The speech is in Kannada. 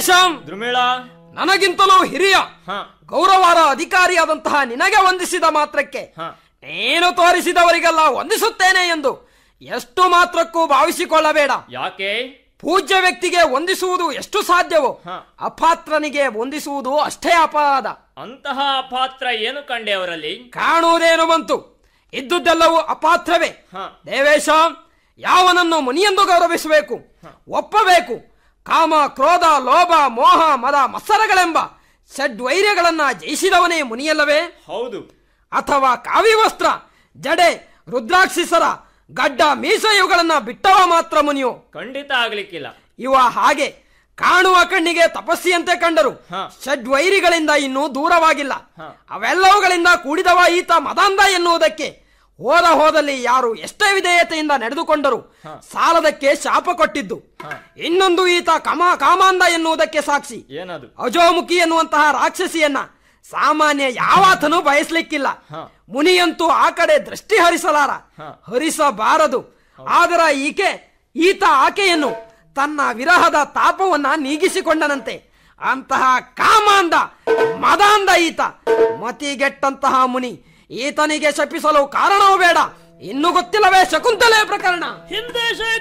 ದೇವೇಶ ದ್ರುಮೇಳ ನನಗಿಂತಲೂ ಹಿರಿಯ ಹ ಗೌರವಾರ ಅಧಿಕಾರಿಯಾದಂತಹ ನಿನಗೆ ವಂದಿಸಿದ ಮಾತ್ರಕ್ಕೆ ಹ ನೀನು ತೋರಿಸಿದವರಿಗೆಲ್ಲ ವಂದಿಸುತ್ತೇನೆ ಎಂದು ಎಷ್ಟು ಮಾತ್ರಕ್ಕೂ ಭಾವಿಸಿಕೊಳ್ಳಬೇಡ ಯಾಕೆ ಪೂಜ್ಯ ವ್ಯಕ್ತಿಗೆ ವಂದಿಸುವುದು ಎಷ್ಟು ಸಾಧ್ಯವೋ ಹ. ಅಪಾತ್ರನಿಗೆ ವಂದಿಸುವುದು ಅಷ್ಟೇ ಅಪರಾಧ ಅಂತಹ ಪಾತ್ರ ಏನು ಕಂಡೆ ಅವರಲ್ಲಿ ಕಾಣುವುದೇನು ಬಂತು ಇದ್ದುದೆಲ್ಲವೂ ಅಪಾತ್ರವೇ ಹ ದೇವೇಶ ಯಾವನನ್ನು ಮುನಿಯೆಂದು ಗೌರವಿಸಬೇಕು ಒಪ್ಪಬೇಕು ಕಾಮ ಕ್ರೋಧ ಲೋಭ ಮೋಹ ಮದ ಮತ್ಸರಗಳೆಂಬ ಷಡ್ವೈರ್ಯಗಳನ್ನ ಜಯಿಸಿದವನೇ ಮುನಿಯಲ್ಲವೇ ಹೌದು ಅಥವಾ ಕಾವಿವಸ್ತ್ರ ಜಡೆ ರುದ್ರಾಕ್ಷಿಸರ ಗಡ್ಡ ಮೀಸ ಇವುಗಳನ್ನ ಬಿಟ್ಟವ ಮಾತ್ರ ಮುನಿಯು ಖಂಡಿತ ಆಗ್ಲಿಕ್ಕಿಲ್ಲ ಇವ ಹಾಗೆ ಕಾಣುವ ಕಣ್ಣಿಗೆ ತಪಸ್ಸಿಯಂತೆ ಕಂಡರು ಹ. ಷಡ್ವೈರಿಗಳಿಂದ ಇನ್ನೂ ದೂರವಾಗಿಲ್ಲ ಹ. ಅವೆಲ್ಲವುಗಳಿಂದ ಕೂಡಿದವ ಈತ ಮದಾಂಧ ಎನ್ನುವುದಕ್ಕೆ ಹೋದ ಹೋದಲ್ಲಿ ಯಾರು ಎಷ್ಟೇ ವಿಧೇಯತೆಯಿಂದ ನಡೆದುಕೊಂಡರು ಸಾಲದಕ್ಕೆ ಶಾಪ ಕೊಟ್ಟಿದ್ದು ಇನ್ನೊಂದು ಈತ ಕಮ ಕಾಮಾಂಧ ಎನ್ನುವುದಕ್ಕೆ ಸಾಕ್ಷಿ ಏನದು ಅಜೋಮುಖಿ ಎನ್ನುವಂತಹ ರಾಕ್ಷಸಿಯನ್ನ ಸಾಮಾನ್ಯ ಯಾವಾತನೂ ಬಯಸ್ಲಿಕ್ಕಿಲ್ಲ ಹ. ಮುನಿಯಂತೂ ಆ ಕಡೆ ದೃಷ್ಟಿ ಹರಿಸಲಾರ ಹ. ಹರಿಸಬಾರದು ಆದರೆ ಈಕೆ ಈತ ಆಕೆಯನ್ನು ತನ್ನ ವಿರಹದ ತಾಪವನ್ನ ನೀಗಿಸಿಕೊಂಡನಂತೆ ಅಂತಹ ಕಾಮಾಂಧ ಮದಾಂಧ ಈತ ಮತಿಗೆಟ್ಟಂತಹ ಮುನಿ ಈತನಿಗೆ ಶಪಿಸಲು ಕಾರಣವೂ ಬೇಡ ಇನ್ನು ಗೊತ್ತಿಲ್ಲವೇ ಶಕುಂತಲೆ ಪ್ರಕರಣ ಹಿಂದೆ